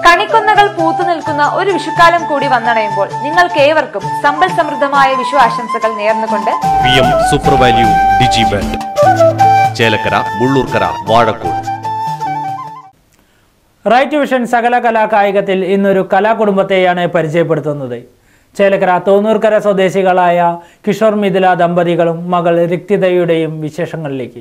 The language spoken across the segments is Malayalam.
കണിക്കൊന്നകൾ പൂത്തു നിൽക്കുന്ന ഒരു വിഷുക്കാലം കൂടി വന്നണയുമ്പോൾ നിങ്ങൾക്ക് ഏവർക്കും സമ്പൽ സമൃദ്ധമായ വിഷു ആശംസകൾ നേർന്നുകൊണ്ട് V M super value digi band Chelakkara Mullurkara Vazhakode right vision സകല കലാ കായികത്തിൽ ഇന്നൊരു കലാകുടുംബത്തെയാണ് പരിചയപ്പെടുത്തുന്നത് ചേലക്കര തോന്നൂർക്കര സ്വദേശികളായ കിഷോർ മിഥില ദമ്പതികളും മകൾ രിക്തിതയുടെയും വിശേഷങ്ങളിലേക്ക്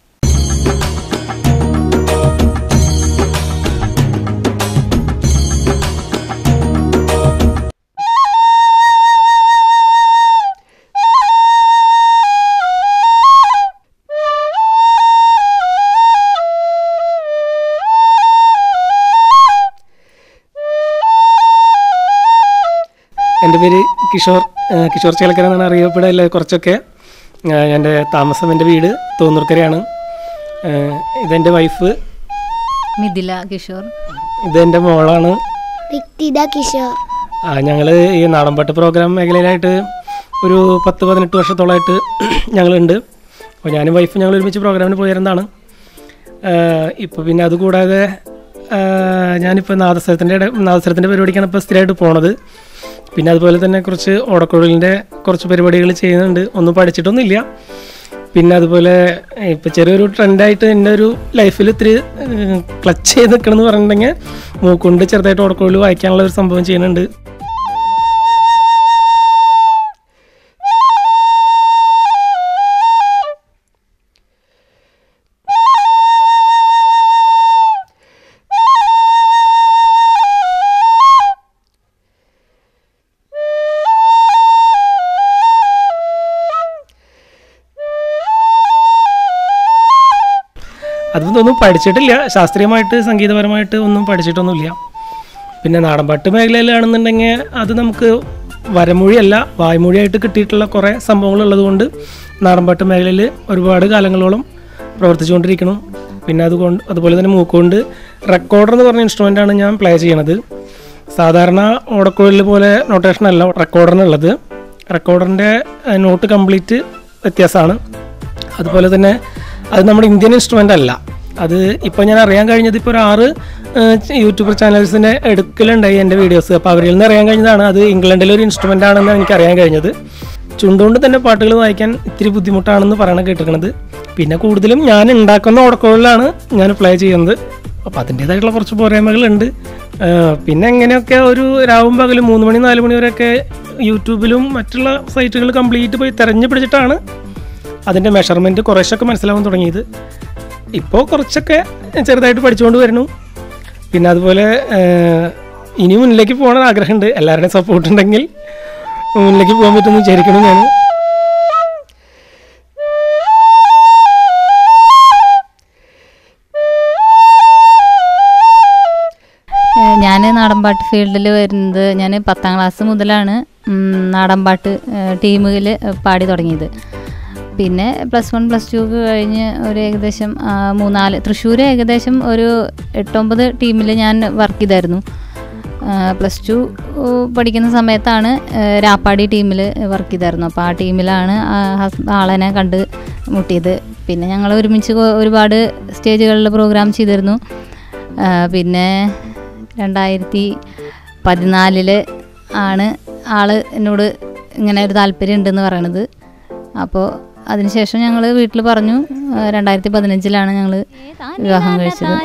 എൻ്റെ പേര് കിഷോർ ആ, കിഷോർ ചേലക്കര എന്നാണ് അറിയപ്പെടല്ല കുറച്ചൊക്കെ ആ, എൻ്റെ താമസം എൻ്റെ വീട് തോന്നൂർക്കരയാണ് ആ, ഇതെൻ്റെ വൈഫ് മിഥില കിഷോർ ഇതെൻ്റെ മോളാണ് റിക്തിത കിഷോർ ഞങ്ങൾ ഈ നാടൻപാട്ട് പ്രോഗ്രാം മേഖലയിലായിട്ട് ഒരു പത്ത് പതിനെട്ട് വർഷത്തോളമായിട്ട് ഞങ്ങളുണ്ട് അപ്പോൾ ഞാനും വൈഫും ഞങ്ങൾ ഒരുമിച്ച് പ്രോഗ്രാമിന് പോയിരുന്നതാണ് ഇപ്പോൾ പിന്നെ അതുകൂടാതെ ആ, ഞാനിപ്പോൾ നാദസ്വരത്തിൻ്റെ ഇട- നാദസ്വരത്തിൻ്റെ പരിപാടിക്കാണ് ഇപ്പോൾ സ്ഥിരമായിട്ട് പോണത് പിന്നെ അതുപോലെ തന്നെ കുറച്ച് ഓടക്കുഴലിൻ്റെ കുറച്ച് പരിപാടികൾ ചെയ്യുന്നുണ്ട് ഒന്നും പഠിച്ചിട്ടൊന്നുമില്ല പിന്നെ അതുപോലെ ഇപ്പോൾ ചെറിയൊരു ട്രെൻഡായിട്ട് എൻ്റെ ഒരു ലൈഫിൽ ഇത്തിരി ക്ലച്ച് ചെയ്ത് നിൽക്കണം എന്ന് പറഞ്ഞിട്ടുണ്ടെങ്കിൽ മൂക്കുകൊണ്ട് ചെറുതായിട്ട് ഓടക്കുഴൽ വായിക്കാനുള്ള ഒരു സംഭവം ചെയ്യുന്നുണ്ട് അതൊന്നും പഠിച്ചിട്ടില്ല ശാസ്ത്രീയമായിട്ട് സംഗീതപരമായിട്ട് ഒന്നും പഠിച്ചിട്ടൊന്നുമില്ല പിന്നെ നാടൻപാട്ട് മേഖലയിലാണെന്നുണ്ടെങ്കിൽ അത് നമുക്ക് വരമൊഴിയല്ല വായ്മൊഴിയായിട്ട് കിട്ടിയിട്ടുള്ള കുറേ സംഭവങ്ങളുള്ളത് കൊണ്ട് നാടൻപാട്ട് മേഖലയിൽ ഒരുപാട് കാലങ്ങളോളം പ്രവർത്തിച്ചുകൊണ്ടിരിക്കണം പിന്നെ അതുകൊണ്ട് അതുപോലെ തന്നെ മൂക്കുകൊണ്ട് റെക്കോർഡർ എന്ന് പറഞ്ഞ ഇൻസ്ട്രുമെൻ്റാണ് ഞാൻ പ്ലേ ചെയ്യണത് സാധാരണ ഓടക്കുഴൽ പോലെ നൊട്ടേഷൻ അല്ല റെക്കോർഡറിനുള്ളത് റെക്കോർഡറിൻ്റെ നോട്ട് കംപ്ലീറ്റ് വ്യത്യാസമാണ് അതുപോലെ തന്നെ അത് നമ്മുടെ ഇന്ത്യൻ ഇൻസ്ട്രുമെൻ്റ് അല്ല അത് ഇപ്പോൾ ഞാൻ അറിയാൻ കഴിഞ്ഞത് ഇപ്പോൾ ഒരു ആറ് ഏഹ്, യൂട്യൂബർ ചാനൽസിനെ എടുക്കലുണ്ടായി എൻ്റെ വീഡിയോസ് അപ്പോൾ അവരിൽ നിന്ന് അറിയാൻ കഴിഞ്ഞതാണ് അത് ഇംഗ്ലണ്ടിലെ ഒരു ഇൻസ്ട്രുമെൻ്റ് ആണെന്ന് എനിക്ക് അറിയാൻ കഴിഞ്ഞത് ചുണ്ടുകൊണ്ട് തന്നെ പാട്ടുകൾ വായിക്കാൻ ഇത്തിരി ബുദ്ധിമുട്ടാണെന്ന് പറയണ കേട്ടിരിക്കണത് പിന്നെ കൂടുതലും ഞാൻ ഉണ്ടാക്കുന്ന ഓടക്കുഴലിലാണ് ഞാൻ പ്ലേ ചെയ്യുന്നത് അപ്പോൾ അതിൻ്റേതായിട്ടുള്ള കുറച്ച് പോരായ്മകളുണ്ട് ഏഹ്, പിന്നെ എങ്ങനെയൊക്കെ ഒരു രാവും പകലും മൂന്ന് മണി നാല് മണി വരെയൊക്കെ യൂട്യൂബിലും മറ്റുള്ള സൈറ്റുകൾ കംപ്ലീറ്റ് പോയി തെരഞ്ഞു പിടിച്ചിട്ടാണ് അതിൻ്റെ മെഷർമെൻറ്റ് കുറേശ്ശൊക്കെ മനസ്സിലാവാൻ തുടങ്ങിയത് ഇപ്പോൾ കുറച്ചൊക്കെ ചെറുതായിട്ട് പഠിച്ചുകൊണ്ട് വരുന്നു പിന്നെ അതുപോലെ ഏഹ്, ഇനി മുന്നിലേക്ക് പോകണമെന്ന് ആഗ്രഹമുണ്ട് എല്ലാവരുടെയും സപ്പോർട്ട് ഉണ്ടെങ്കിൽ മുന്നിലേക്ക് പോകാൻ പറ്റുമെന്ന് വിചാരിക്കണം ഞാൻ ഞാൻ നാടൻപാട്ട് ഫീൽഡിൽ വരുന്നത് ഞാൻ പത്താം ക്ലാസ് മുതലാണ് ഉം, നാടൻപാട്ട് ടീമിൽ പാടി തുടങ്ങിയത് പിന്നെ പ്ലസ് വൺ പ്ലസ് ടു ഒക്കെ കഴിഞ്ഞ് ഒരു ഏകദേശം ആ, മൂന്നാല് തൃശ്ശൂർ ഏകദേശം ഒരു എട്ടൊമ്പത് ടീമിൽ ഞാൻ വർക്ക് ചെയ്തായിരുന്നു പ്ലസ് ടു പഠിക്കുന്ന സമയത്താണ് ആ, രാപ്പാടി ടീമിൽ വർക്ക് ചെയ്തായിരുന്നു അപ്പോൾ ആ ടീമിലാണ് ആ ഹസ് ആളെന്നെ കണ്ട് മുട്ടിയത് പിന്നെ ഞങ്ങൾ ഒരുമിച്ച് കൊ- ഒരുപാട് സ്റ്റേജുകളിൽ പ്രോഗ്രാം ചെയ്തിരുന്നു ആ, പിന്നെ രണ്ടായിരത്തി പതിനാലില് ആണ് ആള് എന്നോട് ഇങ്ങനെ ഒരു താല്പര്യം ഉണ്ടെന്ന് പറയണത് അപ്പോൾ അതിനുശേഷം ഞങ്ങൾ വീട്ടിൽ പറഞ്ഞു ആ, രണ്ടായിരത്തി പതിനഞ്ചിലാണ് ഞങ്ങൾ വിവാഹം കഴിച്ചത്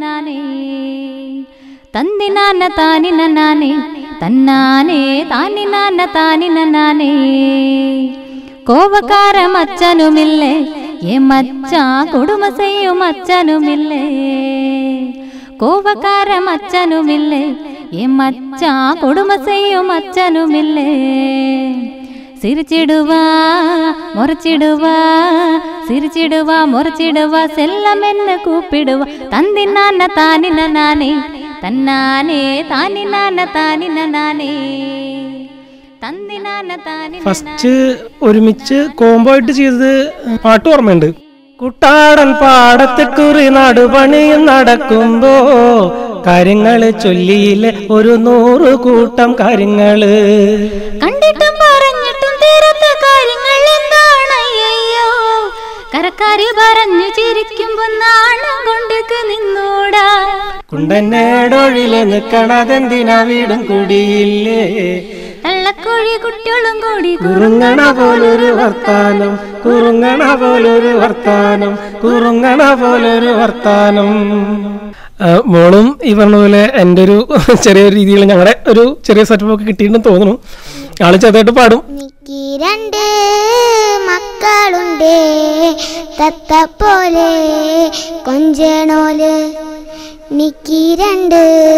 തന്തിനാന താനിന നാനേ തന്നാനേ താനിനാന താനിന നാനേ കോപക്കാരം അച്ഛനുമില്ലേ ഏ മച്ച കൊടുമ ചെയ്യും അച്ഛനുമില്ലേ കോപക്കാരം അച്ഛനുമില്ലേ ഏ മച്ച കൊടുമ ചെയ്യും അച്ഛനുമില്ലേ சிரிச்சிடுவா முறைச்சிடுவா சிரிச்சிடுவா முறைச்சிடுவா செல்லம் என்ன கூப்பிடுவா தந்தி நான தானின நானே தன்னானே தானி நான தானின நானே തന്തി നാന താനി ഫസ്റ്റ് ഒരുമിച്ച് കോംബോ ആയിട്ട് ചെയ്തത് പാട്ട് ഓർമ്മയുണ്ട് കുട്ടാടൻ പാടത്ത് കുറി നടുപണിയും നടക്കുമ്പോ കാര്യങ്ങള് ചൊല്ലിയില്ലേ ഒരു നൂറ് കൂട്ടം കാര്യങ്ങള് കണ്ടിട്ടും പറഞ്ഞിട്ടും തീരാത്ത കാര്യങ്ങൾ എന്താണ് അയ്യോ കരക്കാര് പറഞ്ഞു ചിരിക്കുമ്പോ നാണം കൊണ്ടൊക്കെ നിന്നൂടാ കുണ്ടന്നേടൊഴിലെ നിക്കണതെന്തിനാ വീടും കുടിയില്ലേ കള്ളക്കോഴി കുട്ടികളും കൂടി കുറുങ്ങണ പോലൊരു വർത്താനം കുറുങ്ങണ പോലൊരു വർത്താനം കുറുങ്ങണ പോലൊരു വർത്താനം ആ, മോളും ഈ പറഞ്ഞ പോലെ എൻ്റെ ഒരു ചെറിയൊരു രീതിയിൽ ഞങ്ങളുടെ ഒരു ചെറിയ സെറ്റപ്പ് ഒക്കെ കിട്ടിയിട്ടുണ്ടെന്ന് തോന്നുന്നു ആള് ചെറുതായിട്ട് പാടും എനിക്ക് രണ്ട് മക്കളുണ്ട് തത്ത പോലെ കൊഞ്ചണോല് എനിക്ക് രണ്ട്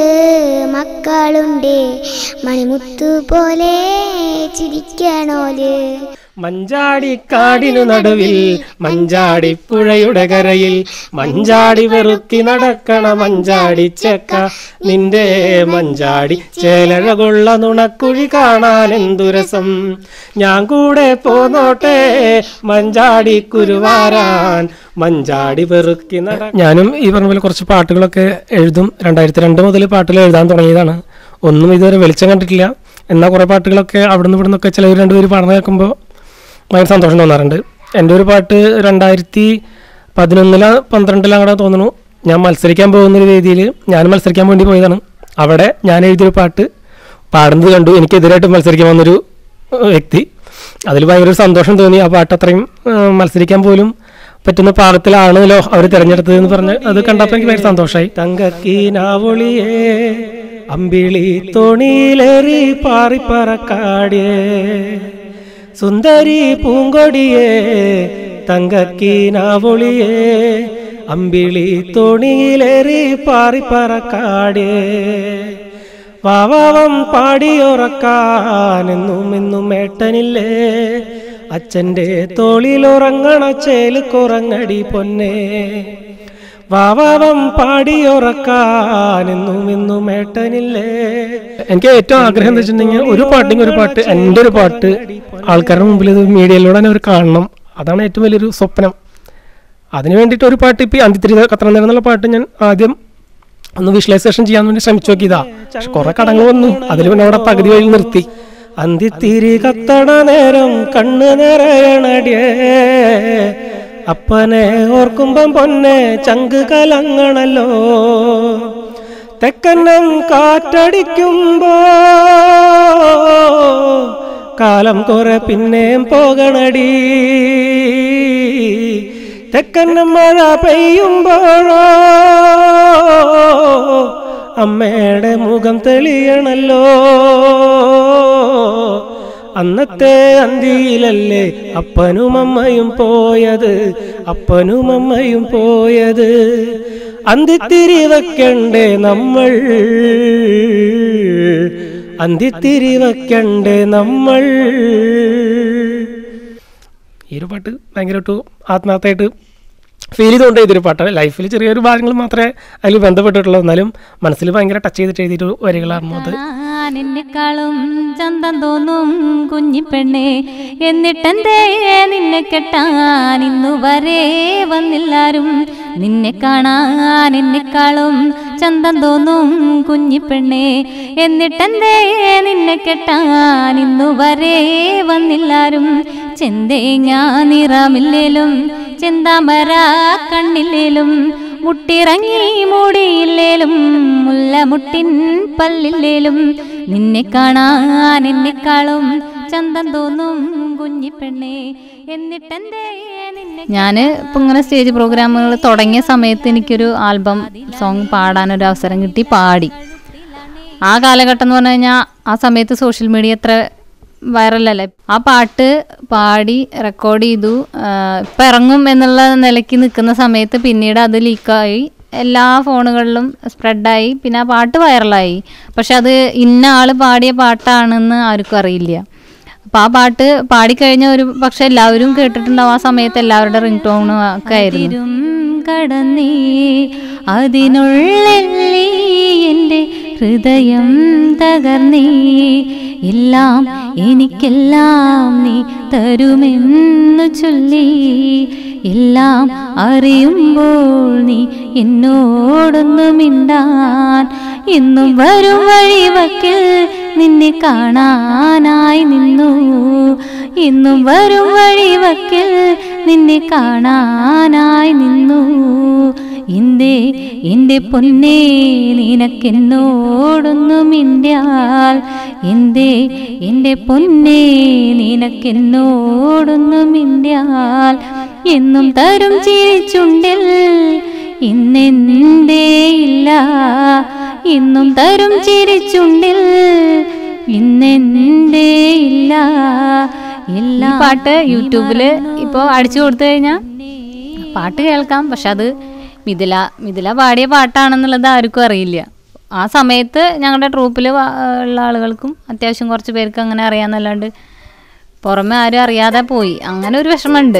മക്കളുണ്ട് മണിമുത്തു പോലെ ചിരിക്കണോല് മഞ്ചാടി കാടിനു നടുവിൽ മഞ്ചാടി പുഴയുടെ കരയിൽ മഞ്ചാടി വെറുക്കി നടക്കണ മഞ്ചാടി ചെക്ക നിന്റെ മഞ്ചാടി ചേലഴകൊള്ള നുണക്കുഴി കാണാൻ എന്തു രസം ഞാൻ കൂടെ പോന്നോട്ടെ മഞ്ചാടി കുരുവാരാൻ മഞ്ചാടി വെറുക്കി നട ഞാനും ഈ പറഞ്ഞ പോലെ കുറച്ച് പാട്ടുകളൊക്കെ എഴുതും രണ്ടായിരത്തി രണ്ട് മുതൽ പാട്ടുകൾ എഴുതാൻ തുടങ്ങിയതാണ് ഒന്നും ഇതുവരെ വെളിച്ചം കണ്ടിട്ടില്ല എന്നാൽ കുറേ പാട്ടുകളൊക്കെ അവിടുന്ന് ഇവിടുന്ന് ഒക്കെ ചിലവർ രണ്ടുപേര് പറഞ്ഞു കേൾക്കുമ്പോൾ ഭയങ്കര സന്തോഷം തോന്നാറുണ്ട് എൻ്റെ ഒരു പാട്ട് രണ്ടായിരത്തി പതിനൊന്നില പന്ത്രണ്ടിലാണ് കൂടെ തോന്നുന്നു ഞാൻ മത്സരിക്കാൻ പോകുന്ന ഒരു വേദിയിൽ ഞാൻ മത്സരിക്കാൻ വേണ്ടി പോയതാണ് അവിടെ ഞാൻ എഴുതിയൊരു പാട്ട് പാടുന്നത് കണ്ടു എനിക്കെതിരായിട്ട് മത്സരിക്കാൻ വന്നൊരു ഏഹ്, വ്യക്തി അതിൽ ഭയങ്കര ഒരു സന്തോഷം തോന്നി ആ പാട്ട് അത്രയും ഏഹ്, മത്സരിക്കാൻ പോലും പറ്റുന്ന പാകത്തിലാണല്ലോ അവർ തിരഞ്ഞെടുത്തത് എന്ന് പറഞ്ഞ് അത് കണ്ടപ്പോൾ എനിക്ക് ഭയങ്കര സന്തോഷമായി തങ്കക്കീനാവൊളിയേ അമ്പിളി തോണിയിലേറി പാറിപ്പറക്കാടിയേ സുന്ദരി പൂങ്കൊടിയേ തങ്കക്കീനാവൊളിയേ അമ്പിളി തോണിയിലേറി പാറിപ്പറക്കാടേ വാവാവം പാടിയുറക്കാനെന്നും എന്നും ഏട്ടനില്ലേ അച്ഛൻ്റെ തോളിലുറങ്ങണ ചേല് കുറങ്ങടി പൊന്നേ വാവാവം പാടിയുറക്കാനെന്നും എന്നും ഏട്ടനില്ലേ എനിക്ക് ഏറ്റവും ആഗ്രഹം എന്താ വെച്ചിട്ടുണ്ടെങ്കിൽ ഒരു പാട്ടിങ് ഒരു പാട്ട് എൻ്റെ ഒരു പാട്ട് ആൾക്കാരുടെ മുമ്പിൽ ഇത് മീഡിയയിലൂടെ തന്നെ അവർ കാണണം അതാണ് ഏറ്റവും വലിയൊരു സ്വപ്നം അതിന് വേണ്ടിയിട്ട് ഒരു പാട്ട് ഇപ്പം അന്തിത്തിരി കത്ര നേരം എന്നുള്ള പാട്ട് ഞാൻ ആദ്യം ഒന്ന് വിഷ്വലൈസേഷൻ ചെയ്യാൻ വേണ്ടി ശ്രമിച്ചു നോക്കിയതാ പക്ഷെ കുറെ കടങ്ങൾ വന്നു അതിൽ പിന്നെ അവിടെ പകുതി വഴി നിർത്തി അന്തിത്തിരി കത്തണ നേരം കണ്ണ് നിറയണടിയേ അപ്പനെ ഓർക്കുമ്പം പൊന്നെ ചങ്ക് കലങ്ങണല്ലോ തെക്കന്നം കാറ്റടിക്കുമ്പോ കാലം കുറെ പിന്നെയും പോകണടി തെക്കന്നം മഴ പെയ്യുമ്പോഴോ അമ്മയുടെ മുഖം തെളിയണല്ലോ അന്നത്തെ അന്തിയിലല്ലേ അപ്പനും അമ്മയും പോയത് അപ്പനും അമ്മയും പോയത് അന്തിത്തിരി വെക്കണ്ടേ നമ്മൾ അന്തിത്തിരി വെക്കണ്ടേ നമ്മൾ ഈ ഒരു പാട്ട് ഭയങ്കരമായിട്ട് ആത്മാർത്ഥമായിട്ട് ഫീൽ ചെയ്തുകൊണ്ട് ഇതൊരു പാട്ടാണ് ലൈഫിൽ ചെറിയൊരു ഭാഗങ്ങൾ മാത്രമേ അതിൽ ബന്ധപ്പെട്ടിട്ടുള്ളൂ എന്നാലും മനസ്സിൽ ഭയങ്കര ടച്ച് ചെയ്തിട്ട് എഴുതിയൊരു വരികളായിരുന്നു അത് എന്നെക്കാളും ചന്തം തോന്നും കുഞ്ഞിപ്പെണ്ണെ എന്നിട്ടെന്തേ നിന്നെ കെട്ടാൻ ഇന്നു വരെ വന്നില്ലാരും നിന്നെ കാണാൻ എന്നെക്കാളും ചന്തം തോന്നും കുഞ്ഞിപ്പെണ്ണെ എന്നിട്ടെന്തേ നിന്നെ കെട്ടാൻ ഇന്നു വരെ വന്നില്ലാരും ചെന്തേങ്ങ നിറമില്ലേലും ചെന്താമര കണ്ണില്ലേലും മുട്ടിറങ്ങി മൂടിയില്ലേലും മുല്ലമുട്ടിൻ പല്ലില്ലേലും നിന്നെ കാണാൻ എന്നെക്കാളും ചന്തം തോന്നും കുഞ്ഞിപ്പെണ്ണെ എന്നിട്ടെന്തേ നിന്നെ ഞാൻ ഇപ്പം ഇങ്ങനെ സ്റ്റേജ് പ്രോഗ്രാമുകൾ തുടങ്ങിയ സമയത്ത് എനിക്കൊരു ആൽബം സോങ് പാടാനൊരു അവസരം കിട്ടി പാടി ആ കാലഘട്ടം എന്ന് പറഞ്ഞു കഴിഞ്ഞാൽ ആ സമയത്ത് സോഷ്യൽ മീഡിയ എത്ര വൈറലല്ലേ ആ പാട്ട് പാടി റെക്കോർഡ് ചെയ്തു ആ, ഇപ്പം ഇറങ്ങും എന്നുള്ള നിലയ്ക്ക് നിൽക്കുന്ന സമയത്ത് പിന്നീട് അത് ലീക്കായി എല്ലാ ഫോണുകളിലും സ്പ്രെഡായി പിന്നെ ആ പാട്ട് വൈറലായി പക്ഷെ അത് ഇന്ന ആൾ പാടിയ പാട്ടാണെന്ന് ആർക്കും അറിയില്ല അപ്പോൾ ആ പാട്ട് പാടിക്കഴിഞ്ഞ ഒരു പക്ഷെ എല്ലാവരും കേട്ടിട്ടുണ്ടാവും ആ സമയത്ത് എല്ലാവരുടെ റിംഗ് ടോണും ഒക്കെ ആയിരുന്നു കടന്നേ അതിനുള്ളിൽ നീ എൻ്റെ ഹൃദയം തകർന്നേ എല്ലാം എനിക്കെല്ലാം നീ തരുമെന്നു ചൊല്ലി എല്ലാം അറിയുമ്പോൾ നീ എന്നോടൊന്നു മിണ്ടാൻ എന്നും വരും വഴിവക്കിൽ നിന്നെ കാണാനായി നിന്നു എന്നും വരും വഴിവക്കിൽ നിന്നെ കാണാനായി നിന്നു എന്തേ എൻ്റെ പൊന്നേ നിനക്കെന്നോടൊന്നു മിണ്ടിയാൽ എന്തേ എൻ്റെ പൊന്നേ നിനക്കെന്നോടൊന്നു മിണ്ടിയാൽ എന്നും തരും ചിരിച്ചുണ്ടിൽ ഇന്നെന്തേ ഇല്ല ഇന്നും തരും ചിരിച്ചുണ്ടിൽ ഇന്നെന്തേ ഇല്ല എല്ലാ പാട്ട് യൂട്യൂബില് ഇപ്പോൾ അടിച്ചു കൊടുത്തു കഴിഞ്ഞാൽ പാട്ട് കേൾക്കാം പക്ഷെ അത് മിഥില മിഥില പാടിയ പാട്ടാണെന്നുള്ളത് ആർക്കും അറിയില്ല ആ സമയത്ത് ഞങ്ങളുടെ ട്രൂപ്പിൽ ഉള്ള ആളുകൾക്കും അത്യാവശ്യം കുറച്ച് പേർക്ക് അങ്ങനെ അറിയാമെന്നല്ലാണ്ട് പുറമെ ആരും അറിയാതെ പോയി അങ്ങനെ ഒരു വിഷമമുണ്ട്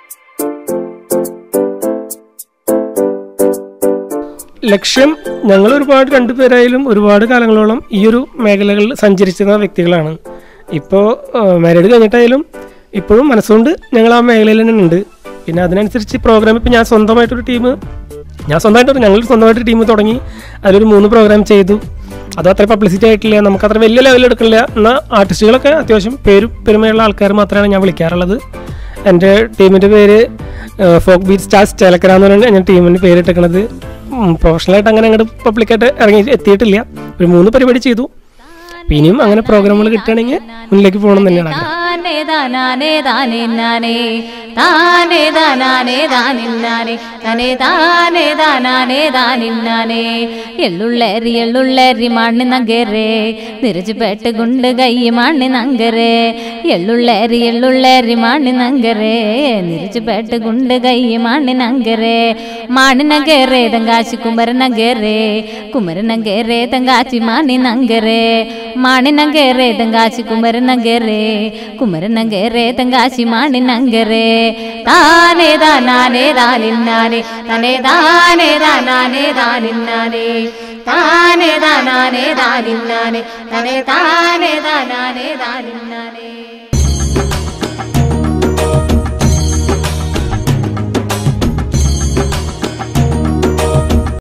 ലക്ഷ്യം ഞങ്ങൾ ഒരുപാട് രണ്ടുപേരായാലും ഒരുപാട് കാലങ്ങളോളം ഈ ഒരു മേഖലകളിൽ സഞ്ചരിച്ചിരുന്ന വ്യക്തികളാണ് ഇപ്പോൾ മാരീഡ് കഴിഞ്ഞിട്ടായാലും ഇപ്പോഴും മനസ്സുകൊണ്ട് ഞങ്ങൾ ആ മേഖലയിൽ തന്നെ ഉണ്ട് പിന്നെ അതിനനുസരിച്ച് പ്രോഗ്രാം ഇപ്പോൾ ഞാൻ സ്വന്തമായിട്ടൊരു ടീം ഞാൻ സ്വന്തമായിട്ട് ഞങ്ങൾ സ്വന്തമായിട്ടൊരു ടീം തുടങ്ങി അതിലൊരു മൂന്ന് പ്രോഗ്രാം ചെയ്തു അത് അത്ര പബ്ലിസിറ്റി ആയിട്ടില്ല നമുക്ക് അത്ര വലിയ ലെവലിൽ എടുക്കില്ല എന്നാൽ ആർട്ടിസ്റ്റുകളൊക്കെ അത്യാവശ്യം പേരും പെരുമയുള്ള ആൾക്കാർ മാത്രമാണ് ഞാൻ വിളിക്കാറുള്ളത് എൻ്റെ ടീമിൻ്റെ പേര് ഫോക്ക് ബീറ്റ് സ്റ്റാർസ് ചേലക്കര എന്ന് പറഞ്ഞാൽ ഞാൻ ടീമിൻ്റെ പേര് ഇട്ടേക്കണത് പ്രൊഫഷണലായിട്ട് അങ്ങനെ അങ്ങോട്ട് പബ്ലിക്കായിട്ട് ഇറങ്ങി എത്തിയിട്ടില്ല ഒരു മൂന്ന് പരിപാടി ചെയ്തു അപ്പൊ ഇനിയും അങ്ങനെ പ്രോഗ്രാമുകൾ കിട്ടുകയാണെങ്കിൽ മുന്നിലേക്ക് പോകണം തന്നെയാണ് ആഗ്രഹം. താനേ താനാനേ താനേ നാനേ താനേ താനാനേ താനിന്നാനേ തനേ താനേ താനാനേ താനിന്നാനേ എള്ളുള്ളേരി എള്ളുള്ളേരി മണ്ണി നഗരേ നിറച്ചു പെട്ട് കൊണ്ട് കൈ മണ്ണി നങ്കരേ എള്ളുള്ളേരി എള്ളുള്ളേരി മണ്ണി നങ്കരേ നിറച്ചു പെട്ട് കൊണ്ട് കൈ മണ്ണി നങ്കരേ മാണി നഗരേ തങ്കാശി കുമര നഗരേ കുമര നഗരേ തങ്കാച്ചി മാണി നങ്കരേ മാണി നഗരേ തങ്കാച്ചി കുമര നഗരേ കുമര നഗരേ തങ്കാശി മാണി നങ്കരേ താനേ താനാനേ താനിന്നാനേ തനേ താനേ താനാനേ താനിന്നാനേ താനേ താനാനേ താനിന്നാനേ തനേ താനേ താനാനേ താനിന്നാനേ